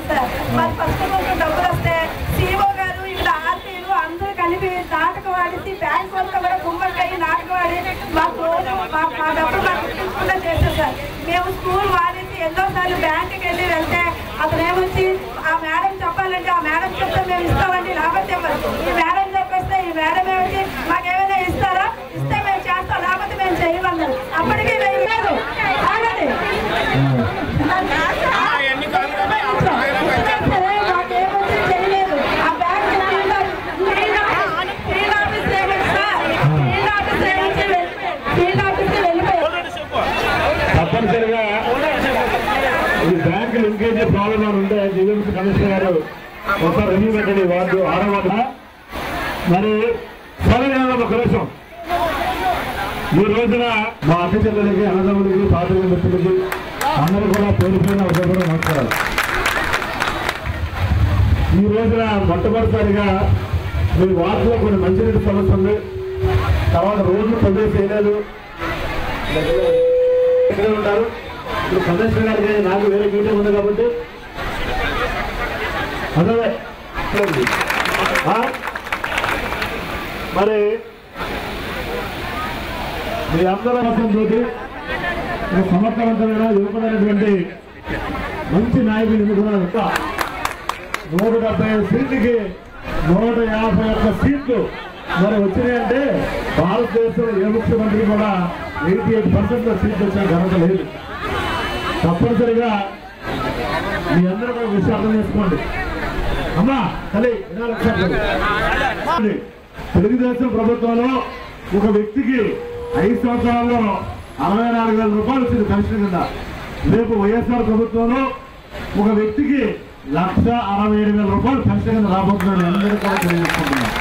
Sir మరి first రోజు డబ్బులు వస్తే సీఓ గారు ఇక్కడ ఆర్టీలు అందరూ కలిపి నాటకం ఆడిసి బ్యాంక్ వాళ్ళతో కూడా గుమ్మడికాయ నాటకం ఆడి మాకు రోజు మా మా డబ్బులు మాకు ఇప్పించకుండా చేశారు సార్ మేము స్కూల్ వాడేసి ఎన్నోసార్లు బ్యాంకుకి వెళ్ళి వెళ్తే అతను ఏమొచ్చి ఆ మేడం చెప్పాలంటే ఆ మేడం చెప్తే మేము ఇస్తామండి లేకపోతే ఇవ్వరు. ఈ మేడం చెప్పేస్తే ఈ మేడం ఏమిటి మాకేమైనా ఇస్తారా ఇస్తే మేము చేస్తాం లేకపోతే మేము చేయమన్నారు అప్పటికి మేము లేదు ఆగండి. సరే, మాకేమొచ్చి చేయలేదు. ఆ bank field off- field office ఏమిటి సార్? ఫీల్డ్ ఆఫీస్ ఏమిటి వెళ్ళిపోయారు. ఫీల్డ్ ఆఫీస్కి వెళ్ళిపోయారు. తప్పనిసరిగా ఈ బ్యాంక్ లింకేజ్ ప్రాబ్లం అని ఉంటే జీవీఎంసీ కమిషనర్ గారు ఒకసారి రివ్యూ పెట్టండి వార్డు ఆరో వార్డు మరి సరే ఒక కనీసం ఈ రోజున మా అక్క చెల్లెలకి అన్నదమ్ములకి పాత్రిక మిత్రులకి అందరూ కూడా పేరుపోయిన ఒకరు నమస్కారాలు ఈ రోజున మొట్టమొదటిసారిగా మీ వార్డులో కొన్ని మంచినీటి సమస్య ఉంది తర్వాత రోడ్లు ప్రదేశం చేయలేదు ఇక్కడే ఉంటారు ఇప్పుడు కమిషనర్ గారికి నాకు వేరే మీటింగ్ ఉంది కాబట్టి అదే ఆ? మరి మీ అందరూ తోటి ఒక సమర్థవంతమైన యువకుడైనటువంటి మంచి నాయకులు ఎన్నుకున్నారు ఇంకా నూట డెబ్బై ఐదు సీట్లకి నూట యాభై ఒక్క సీట్లు మరి వచ్చినాయంటే భారతదేశంలో ఏ ముఖ్యమంత్రి కూడా ఎయిటీ ఎయిట్ పర్సెంట్ సీట్లు వచ్చిన ఘనత లేదు తప్పనిసరిగా మీ అందరూ కూడా విషయం అర్థం చేసుకోండి అమ్మా తల్లి వినాలి ఒకసారి. తెలుగుదేశం ప్రభుత్వంలో ఒక వ్యక్తికి ఐదు సంవత్సరాల్లో అరవై నాలుగు వేల రూపాయలు వచ్చింది పెన్షన్ కింద రేపు వైఎస్ఆర్ ప్రభుత్వంలో ఒక వ్యక్తికి లక్ష అరవై ఏడు వేల రూపాయలు పెన్షన్ కింద రాబోతున్నాడు అందరికీ కూడా తెలియజేసుకుంటున్నాం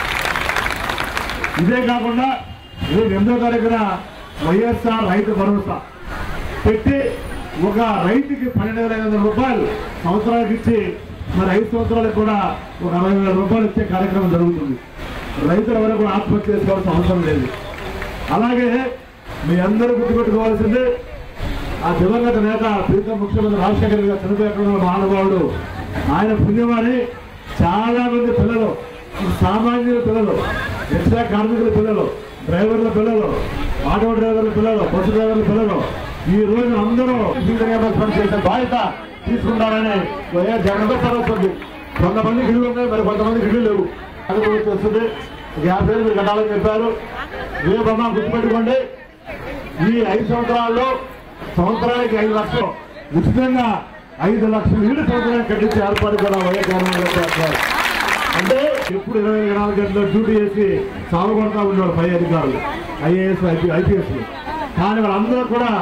ఇదే కాకుండా రేపు ఎనిమిదో తారీఖున వైఎస్ఆర్ రైతు భరోసా పెట్టి ఒక రైతుకి పన్నెండు వేల ఐదు వందల రూపాయలు సంవత్సరానికి ఇచ్చి మరి ఐదు సంవత్సరాలకు కూడా ఒక అరవై వేల రూపాయలు ఇచ్చే కార్యక్రమం జరుగుతుంది రైతులు ఎవరు కూడా ఆత్మహత్య చేసుకోవాల్సిన అవసరం లేదు అలాగే మీ అందరూ గుర్తుపెట్టుకోవాల్సింది ఆ దివంగత నేత ప్రీతం ముఖ్యమంత్రి రాజశేఖర్ గారు చనిపోయిన మహానుభావుడు ఆయన పుణ్యమని చాలా మంది పిల్లలు సామాన్యుల పిల్లలు రిక్షా కార్మికుల పిల్లలు డ్రైవర్ల పిల్లలు ఆటో డ్రైవర్ల పిల్లలు బస్సు డ్రైవర్ల పిల్లలు ఈ రోజు అందరూ ఇంజనీర్ పని చేసే బాధ్యత తీసుకుంటారని వైఎస్ జగన్తో పరవుతుంది కొంతమంది ఇల్లు ఉన్నాయి మరి కొంతమంది ఇల్లు లేవు అది కూడా వస్తుంది యాభై వేలు మీరు కట్టాలని చెప్పారు రేపమ్మా గుర్తుపెట్టుకోండి ఈ ఐదు సంవత్సరాల్లో సంవత్సరానికి ఐదు లక్షలు ఉచితంగా ఐదు లక్షలు ఇల్లు సంవత్సరానికి కట్టించే ఏర్పాటు కూడా వైఎస్ జగన్మోహన్ రెడ్డి చేస్తారు అంటే ఎప్పుడు ఇరవై నాలుగు గంటలు డ్యూటీ చేసి సాగుపడతా ఉండేవాడు పై అధికారులు ఐఏఎస్ ఐపీ ఐపీఎస్ కానీ వాళ్ళందరూ కూడా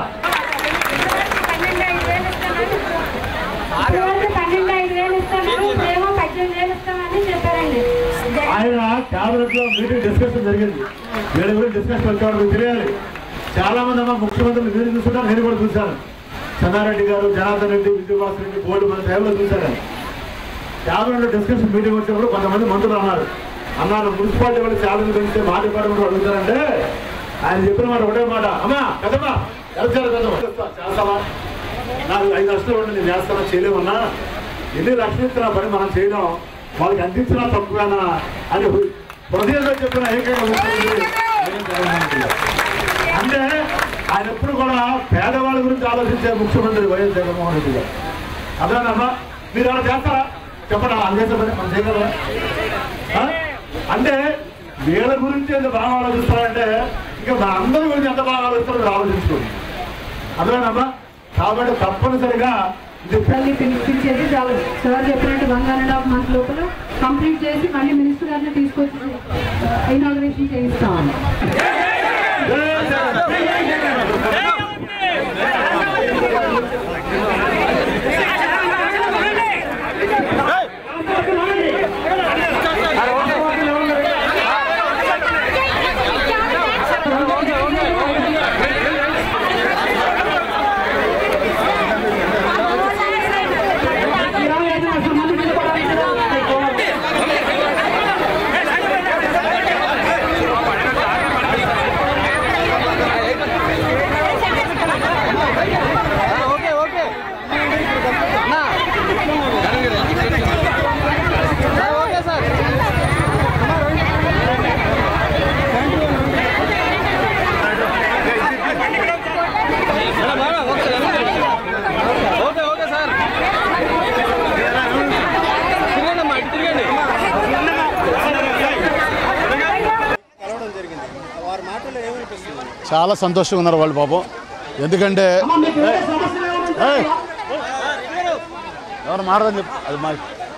ఇదివరకు పన్నెండు ఐదు వేలు ఇస్తాము ఇప్పుడేమో పద్దెనిమిది వేలు ఇస్తామని చెప్పారండి ఆయన క్యాబినెట్ లో మీటింగ్ డిస్కషన్ జరిగింది వీళ్ళ గురించి డిస్కషన్ వచ్చేవాడు మీకు తెలియాలి చాలా మంది అమ్మ ముఖ్యమంత్రులు మీరు చూసుకుంటారు నేను కూడా చూశాను చంద్రారెడ్డి గారు జనార్దన్ రెడ్డి విజయభాస్కర్ రెడ్డి బోర్డు మంది టైంలో చూశాను క్యాబినెట్ లో డిస్కషన్ మీటింగ్ వచ్చినప్పుడు కొంతమంది మంత్రులు అన్నారు అన్నారు మున్సిపాలిటీ వాళ్ళు శాలరీ పెంచితే మా డిపార్ట్మెంట్ వాళ్ళు అడుగుతారంటే ఆయన చెప్పిన మాట ఒకటే మాట అమ్మా కదమ్మా కలిసారు కదమ్మా చేస్తావా నాకు ఐదు లక్షలు ఉండి నేను చేస్తానా చేయలేమన్నా ఎన్ని లక్షలు ఇస్తున్నా పని మనం చేయడం వాళ్ళకి అందించినా తప్పుగానా అని హృదయంలో చెప్పిన ఏకైక ముఖ్యమంత్రి జగన్ జగన్మోహన్ రెడ్డి గారు. అంటే ఆయన ఎప్పుడు కూడా పేదవాళ్ళ గురించి ఆలోచించే ముఖ్యమంత్రి వైఎస్ జగన్మోహన్ రెడ్డి గారు అదేనమ్మా మీరు ఏమైనా చేస్తారా చెప్పండి అందేశం మనం చేయగలరా ఆ? అంటే వీళ్ళ గురించి ఎంత బాగా ఆలోచిస్తారంటే ఇంకా మా అందరి గురించి ఎంత బాగా ఆలోచిస్తారో మీరు ఆలోచించుకోండి అదేనమ్మా కాబట్టి తప్పనిసరిగా ఇది మళ్ళీ పిలి- పిలిచేసి చాలా సార్ చెప్పినట్టు వన్ అండ్ హాఫ్ మంత్ లోపల కంప్లీట్ చేసి మళ్ళీ మినిస్టర్ గారిని తీసుకొచ్చి ఇనాగ్రేషన్ చేయిస్తామని ఆ చాలా సంతోషంగా ఉన్నారు వాళ్ళు పాపం ఎందుకంటే ఏయ్! ఎవరు మారదని చెప్పు అది మా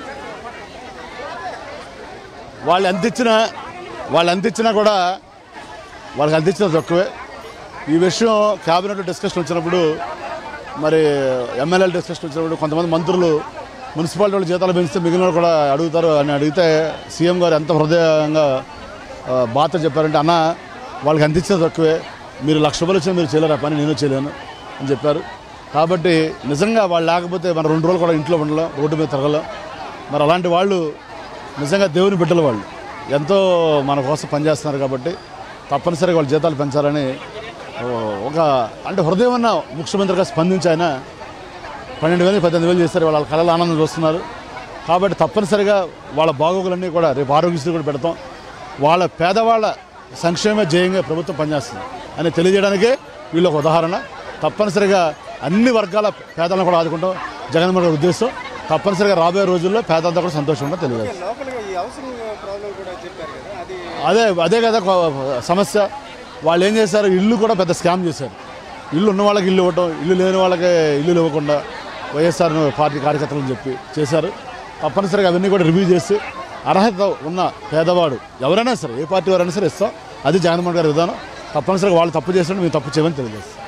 వాళ్ళు ఎంత ఇచ్చినా వాళ్ళు ఎంత ఇచ్చినా కూడా వాళ్ళకి ఎంత ఇచ్చినా తక్కువే ఈ విషయం క్యాబినెట్ డిస్కషన్ వచ్చినప్పుడు మరి ఎమ్మెల్యేల డిస్కషన్ వచ్చినప్పుడు కొంతమంది మంత్రులు మున్సిపాలిటీ వాళ్ళు జీతాలు పెంచితే మిగిలిన వాళ్ళు కూడా అడుగుతారు అని అడిగితే సీఎం గారు ఎంత హృదయంగా ఆ, బాధ చెప్పారంటే అన్న వాళ్ళకి ఎంత ఇచ్చినా తక్కువే మీరు లక్ష రూపాయలు ఇచ్చినా మీరు చేయలేరు ఆ పని నేను చేయలేను అని చెప్పారు కాబట్టి నిజంగా వాళ్ళు లేకపోతే మన రెండు రోజులు కూడా ఇంట్లో ఉండలేం రోడ్డు మీద తిరగలేం మరి అలాంటి వాళ్ళు నిజంగా దేవుని బిడ్డలు వాళ్ళు ఎంతో మన కోసం పనిచేస్తున్నారు కాబట్టి తప్పనిసరిగా వాళ్ళ జీతాలు పెంచాలని ఓ, ఒక అంటే హృదయం ఉన్న ముఖ్యమంత్రిగా స్పందించి ఆయన పన్నెండు వేలు పద్దెనిమిది వేలు చేస్తారు వాళ్ళ కళల ఆనందం చూస్తున్నారు కాబట్టి తప్పనిసరిగా వాళ్ళ బాగోగులన్నీ కూడా రేపు ఆరోగ్యశ్రీ కూడా పెడతాం వాళ్ళ పేదవాళ్ళ సంక్షేమ జయంగా ప్రభుత్వం పనిచేస్తుంది అని తెలియజేయడానికే వీళ్ళు ఒక ఉదాహరణ తప్పనిసరిగా అన్ని వర్గాల పేదలను కూడా ఆదుకుంటాం జగన్మోహన్ గారి ఉద్దేశం తప్పనిసరిగా రాబోయే రోజుల్లో పేదంతా కూడా సంతోషంగా తెలియజేస్తారు లోపలిగా ఈ హౌసింగ్ ప్రాబ్లం కూడా చెప్పారు కదా అది అదే అదే కదా కొ- సమస్య వాళ్ళు ఏం చేశారు ఇల్లు కూడా పెద్ద స్కామ్ చేశారు ఇల్లు ఉన్న వాళ్ళకి ఇల్లు ఇవ్వటం ఇల్లు లేని వాళ్ళకి ఇల్లు ఇవ్వకుండా వైఎస్ఆర్ పార్టీ కార్యకర్తలను చెప్పి చేశారు తప్పనిసరిగా అవన్నీ కూడా రివ్యూ చేసి అర్హత ఉన్న పేదవాడు ఎవరైనా సరే ఏ పార్టీ వారైనా సరే ఇస్తాం అది జగన్మోహన్ గారి విధానం తప్పనిసరిగా వాళ్ళు తప్పు చేసినట్టు మేము తప్పు చేయమని తెలియజేస్తాం